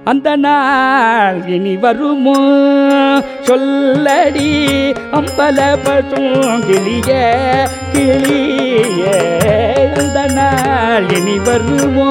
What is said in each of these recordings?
அந்த நாள் இனி வருமோ சொல்லடி அம்பல பசும் கிளிய கிளிய அந்த நாள் இனி வருமோ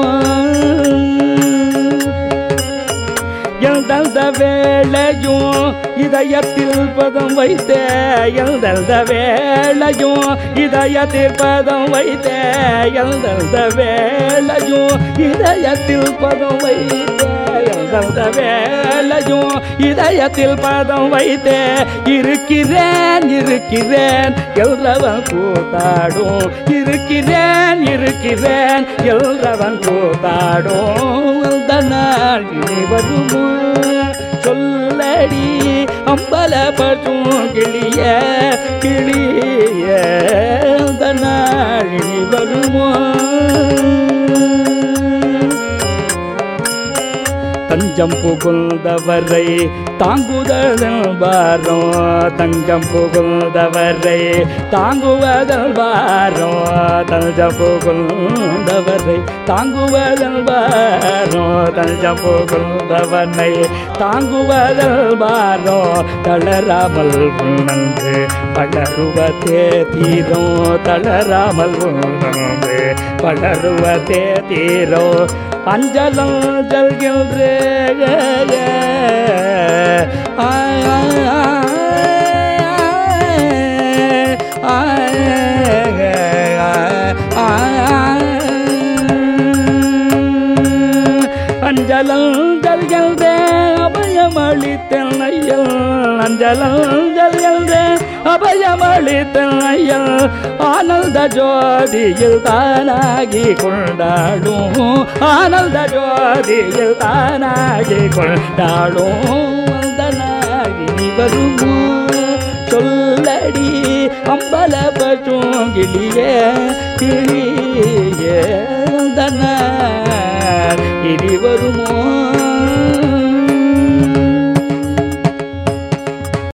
எந்தெந்த வேளையும் இதயத்தில் பதம் வைத்த எந்தெந்த வேளையும் இதயத்தில் பதம் வைத்த எந்தெந்த வேளையும் இதயத்தில் பதம் வைத்த எந்தெந்த வேளையும் இதயத்தில் பதம் வைத்த இருக்கிறேன் இருக்கிறேன் எல்றவன் கூத்தாடும் இருக்கிறேன் இருக்கிறேன் எல்றவன் கூத்தாடும் அந்த நாள் இனி வருமோ சொல்லடி அம்பல பற்றும் கிளிய கிளிய அந்த நாள் இனி வருமோ தஞ்சம் புகுந்தவரை தாங்குதல் பாரோ தஞ்சம் புகுந்தவரை தாங்குவதல் பாரோ தஞ்சம் புகுந்தவரை தாங்குவதல் பாரோ தஞ்சம் புகுந்தவனை தாங்குவதல் பாரோ தளராமல் உணர்ந்து பளருவதே தீரோ தளராமல் உணர்ந்து பளருவதே தீரோ அஞ்சலம் ஜல்கின்ற அஞ்சலம் ஜல்கின்ற அபயமளித்தல் ஐயல் அஞ்சலம் ஜல்கின்ற அபயமளித்தல் ஐயல் ஆனந்த ஜோதியில் தானாகி கொண்டாடும் ஆனந்த ஜோதியில் தானாகி கொண்டாடும் அந்த நாகினி வருமோ சொல்லடி அம்பல பசும் கிளியே கிளியே அந்த நாள் இனி வருமோ